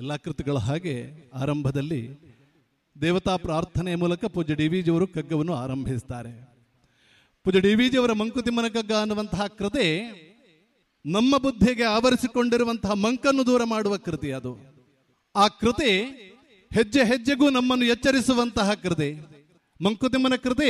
ಎಲ್ಲ ಕೃತಿಗಳ ಹಾಗೆ ಆರಂಭದಲ್ಲಿ ದೇವತಾ ಪ್ರಾರ್ಥನೆಯ ಮೂಲಕ ಪೂಜ್ಯ ಡಿ ವಿಜಿಯವರು ಕಗ್ಗವನ್ನು ಆರಂಭಿಸ್ತಾರೆ ಪೂಜ್ಯ ಡಿ ವಿಜಿಯವರ ಮಂಕುತಿಮ್ಮನ ಕಗ್ಗ ಅನ್ನುವಂತಹ ಕೃತಿ ನಮ್ಮ ಬುದ್ಧಿಗೆ ಆವರಿಸಿಕೊಂಡಿರುವಂತಹ ಮಂಕನ್ನು ದೂರ ಮಾಡುವ ಕೃತಿ ಅದು ಆ ಕೃತಿ ಹೆಜ್ಜೆ ಹೆಜ್ಜೆಗೂ ನಮ್ಮನ್ನು ಎಚ್ಚರಿಸುವಂತಹ ಕೃತಿ ಮಂಕುತಿಮ್ಮನ ಕೃತಿ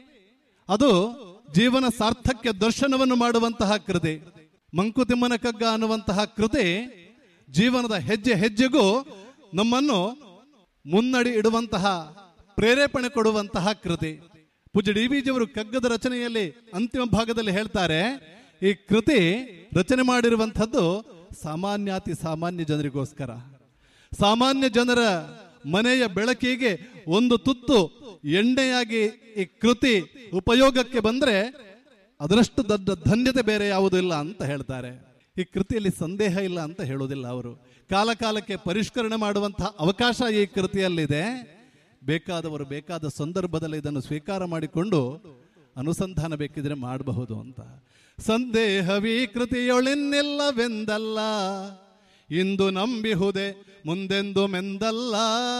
ಅದು ಜೀವನ ಸಾರ್ಥಕ್ಯ ದರ್ಶನವನ್ನು ಮಾಡುವಂತಹ ಕೃತಿ ಮಂಕುತಿಮ್ಮನ ಕಗ್ಗ ಅನ್ನುವಂತಹ ಕೃತಿ ಜೀವನದ ಹೆಜ್ಜೆ ಹೆಜ್ಜೆಗೂ ನಮ್ಮನ್ನು ಮುನ್ನಡಿ ಇಡುವಂತಹ ಪ್ರೇರೇಪಣೆ ಕೊಡುವಂತಹ ಕೃತಿ ಪೂಜ್ಯ ಡಿ ವಿಜಿಯವರು ಕಗ್ಗದ ರಚನೆಯಲ್ಲಿ ಅಂತಿಮ ಭಾಗದಲ್ಲಿ ಹೇಳ್ತಾರೆ ಈ ಕೃತಿ ರಚನೆ ಮಾಡಿರುವಂಥದ್ದು ಸಾಮಾನ್ಯಾತಿ ಸಾಮಾನ್ಯ ಜನರಿಗೋಸ್ಕರ ಸಾಮಾನ್ಯ ಜನರ ಮನೆಯ ಬೆಳಕಿಗೆ ಒಂದು ತುತ್ತು ಎಣ್ಣೆಯಾಗಿ ಈ ಕೃತಿ ಉಪಯೋಗಕ್ಕೆ ಬಂದ್ರೆ ಅದರಷ್ಟು ದೊಡ್ಡ ಧನ್ಯತೆ ಬೇರೆ ಯಾವುದೂ ಇಲ್ಲ ಅಂತ ಹೇಳ್ತಾರೆ ಈ ಕೃತಿಯಲ್ಲಿ ಸಂದೇಹ ಇಲ್ಲ ಅಂತ ಹೇಳೋದಿಲ್ಲ ಅವರು ಕಾಲ ಕಾಲಕ್ಕೆ ಪರಿಷ್ಕರಣೆ ಮಾಡುವಂತಹ ಅವಕಾಶ ಈ ಕೃತಿಯಲ್ಲಿದೆ ಬೇಕಾದವರು ಬೇಕಾದ ಸಂದರ್ಭದಲ್ಲಿ ಇದನ್ನು ಸ್ವೀಕಾರ ಮಾಡಿಕೊಂಡು ಅನುಸಂಧಾನ ಬೇಕಿದ್ರೆ ಮಾಡಬಹುದು ಅಂತ ಸಂದೇಹವೀ ಕೃತಿಯೊಳಿನ್ನಿಲ್ಲವೆಂದಲ್ಲ ಇಂದು ನಂಬಿಹುದೆ ಮುಂದೆಂದು ಮೆಂದಲ್ಲ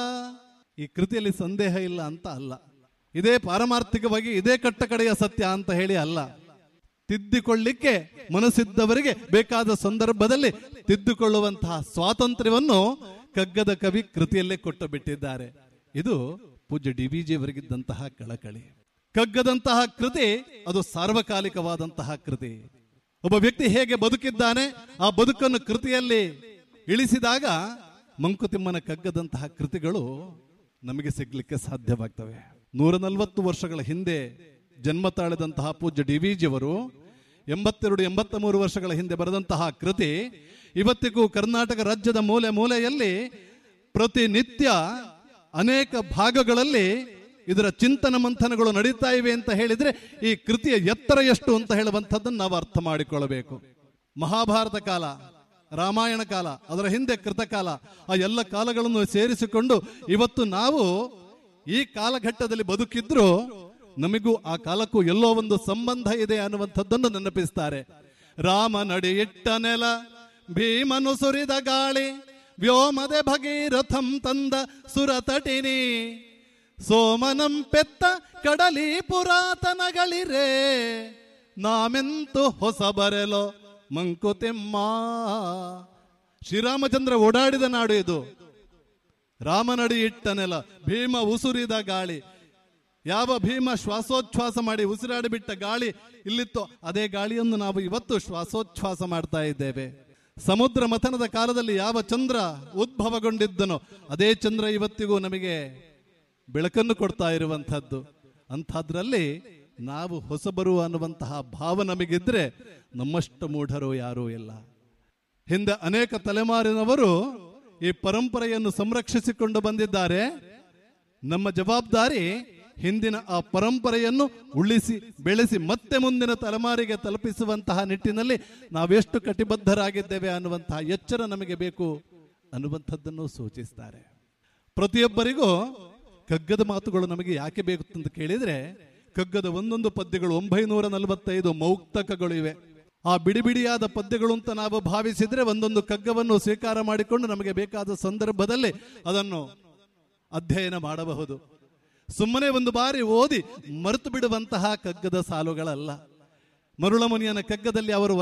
ಈ ಕೃತಿಯಲ್ಲಿ ಸಂದೇಹ ಇಲ್ಲ ಅಂತ ಅಲ್ಲ ಇದೇ ಪಾರಮಾರ್ಥಿಕವಾಗಿ ಇದೇ ಕಟ್ಟಕಡೆಯ ಸತ್ಯ ಅಂತ ಹೇಳಿ ಅಲ್ಲ ತಿದ್ದಿಕೊಳ್ಳಿಕ್ಕೆ ಮನಸ್ಸಿದ್ದವರಿಗೆ ಬೇಕಾದ ಸಂದರ್ಭದಲ್ಲಿ ತಿದ್ದುಕೊಳ್ಳುವಂತಹ ಸ್ವಾತಂತ್ರ್ಯವನ್ನು ಕಗ್ಗದ ಕವಿ ಕೃತಿಯಲ್ಲೇ ಕೊಟ್ಟು ಬಿಟ್ಟಿದ್ದಾರೆ ಇದು ಪೂಜ್ಯ ಡಿ ವಿ ಅವರಿಗಿದ್ದಂತಹ ಕಳಕಳಿ ಕಗ್ಗದಂತಹ ಕೃತಿ ಅದು ಸಾರ್ವಕಾಲಿಕವಾದಂತಹ ಕೃತಿ ಒಬ್ಬ ವ್ಯಕ್ತಿ ಹೇಗೆ ಬದುಕಿದ್ದಾನೆ ಆ ಬದುಕನ್ನು ಕೃತಿಯಲ್ಲಿ ಇಳಿಸಿದಾಗ ಮಂಕುತಿಮ್ಮನ ಕಗ್ಗದಂತಹ ಕೃತಿಗಳು ನಮಗೆ ಸಿಗ್ಲಿಕ್ಕೆ ಸಾಧ್ಯವಾಗ್ತವೆ ನೂರ ನಲವತ್ತು ವರ್ಷಗಳ ಹಿಂದೆ ಜನ್ಮ ತಾಳಿದಂತಹ ಪೂಜ್ಯ ಡಿ ವಿ ಜಿಯವರು ಎಂಬತ್ತೆರಡು ಎಂಬತ್ತ ಮೂರು ವರ್ಷಗಳ ಹಿಂದೆ ಬರೆದಂತಹ ಕೃತಿ ಇವತ್ತಿಗೂ ಕರ್ನಾಟಕ ರಾಜ್ಯದ ಮೂಲೆ ಮೂಲೆಯಲ್ಲಿ ಪ್ರತಿನಿತ್ಯ ಅನೇಕ ಭಾಗಗಳಲ್ಲಿ ಇದರ ಚಿಂತನ ಮಂಥನಗಳು ನಡೀತಾ ಇವೆ ಅಂತ ಹೇಳಿದ್ರೆ ಈ ಕೃತಿಯ ಎತ್ತರ ಎಷ್ಟು ಅಂತ ಹೇಳುವಂಥದ್ದನ್ನು ನಾವು ಅರ್ಥ ಮಾಡಿಕೊಳ್ಳಬೇಕು ಮಹಾಭಾರತ ಕಾಲ ರಾಮಾಯಣ ಕಾಲ ಅದರ ಹಿಂದೆ ಕೃತಕಾಲ ಆ ಎಲ್ಲ ಕಾಲಗಳನ್ನು ಸೇರಿಸಿಕೊಂಡು ಇವತ್ತು ನಾವು ಈ ಕಾಲಘಟ್ಟದಲ್ಲಿ ಬದುಕಿದ್ರು ನಮಗೂ ಆ ಕಾಲಕ್ಕೂ ಎಲ್ಲೋ ಒಂದು ಸಂಬಂಧ ಇದೆ ಅನ್ನುವಂಥದ್ದನ್ನು ನೆನಪಿಸ್ತಾರೆ ರಾಮ ನಡಿ ಇಟ್ಟ ನೆಲ ಭೀಮನು ಸುರಿದ ಗಾಳಿ ವ್ಯೋಮದೆ ಭಗೀರಥಂ ತಂದ ಸುರತಟಿನಿ ಸೋಮನಂ ಪೆತ್ತ ಕಡಲಿ ಪುರಾತನಗಳಿರೇ ನಾಮೆಂತು ಹೊಸ ಬರೆಲೋ ಮಂಕುತಿಮ್ಮ ಶ್ರೀರಾಮಚಂದ್ರ ಓಡಾಡಿದ ನಾಡು ಇದು ರಾಮನಡಿ ಇಟ್ಟ ನೆಲ ಭೀಮ ಉಸುರಿದ ಗಾಳಿ ಯಾವ ಭೀಮ ಶ್ವಾಸೋಚ್ಛ್ವಾಸ ಮಾಡಿ ಉಸಿರಾಡಿ ಬಿಟ್ಟ ಗಾಳಿ ಇಲ್ಲಿತ್ತು ಅದೇ ಗಾಳಿಯನ್ನು ನಾವು ಇವತ್ತು ಶ್ವಾಸೋಚ್ಛ್ವಾಸ ಮಾಡ್ತಾ ಇದ್ದೇವೆ ಸಮುದ್ರ ಮಥನದ ಕಾಲದಲ್ಲಿ ಯಾವ ಚಂದ್ರ ಉದ್ಭವಗೊಂಡಿದ್ದನೋ ಅದೇ ಚಂದ್ರ ಇವತ್ತಿಗೂ ನಮಗೆ ಬೆಳಕನ್ನು ಕೊಡ್ತಾ ಇರುವಂಥದ್ದು ಅಂಥದ್ರಲ್ಲಿ ನಾವು ಹೊಸಬರು ಅನ್ನುವಂತಹ ಭಾವ ನಮಗಿದ್ರೆ ನಮ್ಮಷ್ಟು ಮೂಢರು ಯಾರೂ ಇಲ್ಲ ಹಿಂದೆ ಅನೇಕ ತಲೆಮಾರಿನವರು ಈ ಪರಂಪರೆಯನ್ನು ಸಂರಕ್ಷಿಸಿಕೊಂಡು ಬಂದಿದ್ದಾರೆ ನಮ್ಮ ಜವಾಬ್ದಾರಿ ಹಿಂದಿನ ಆ ಪರಂಪರೆಯನ್ನು ಉಳಿಸಿ ಬೆಳೆಸಿ ಮತ್ತೆ ಮುಂದಿನ ತಲೆಮಾರಿಗೆ ತಲುಪಿಸುವಂತಹ ನಿಟ್ಟಿನಲ್ಲಿ ನಾವೆಷ್ಟು ಕಟಿಬದ್ಧರಾಗಿದ್ದೇವೆ ಅನ್ನುವಂತಹ ಎಚ್ಚರ ನಮಗೆ ಬೇಕು ಅನ್ನುವಂಥದ್ದನ್ನು ಸೂಚಿಸ್ತಾರೆ ಪ್ರತಿಯೊಬ್ಬರಿಗೂ ಕಗ್ಗದ ಮಾತುಗಳು ನಮಗೆ ಯಾಕೆ ಬೇಕು ಅಂತ ಕೇಳಿದ್ರೆ ಕಗ್ಗದ ಒಂದೊಂದು ಪದ್ಯಗಳು ಒಂಬೈನೂರ ನಲವತ್ತೈದು ಮೌಕ್ತಕಗಳು ಇವೆ ಆ ಬಿಡಿ ಬಿಡಿಯಾದ ಪದ್ಯಗಳು ಅಂತ ನಾವು ಭಾವಿಸಿದ್ರೆ ಒಂದೊಂದು ಕಗ್ಗವನ್ನು ಸ್ವೀಕಾರ ಮಾಡಿಕೊಂಡು ನಮಗೆ ಬೇಕಾದ ಸಂದರ್ಭದಲ್ಲಿ ಅದನ್ನು ಅಧ್ಯಯನ ಮಾಡಬಹುದು ಸುಮ್ಮನೆ ಒಂದು ಬಾರಿ ಓದಿ ಮರೆತು ಬಿಡುವಂತಹ ಕಗ್ಗದ ಸಾಲುಗಳಲ್ಲ ಮರುಳಮುನಿಯನ ಕಗ್ಗದಲ್ಲಿ ಅವರು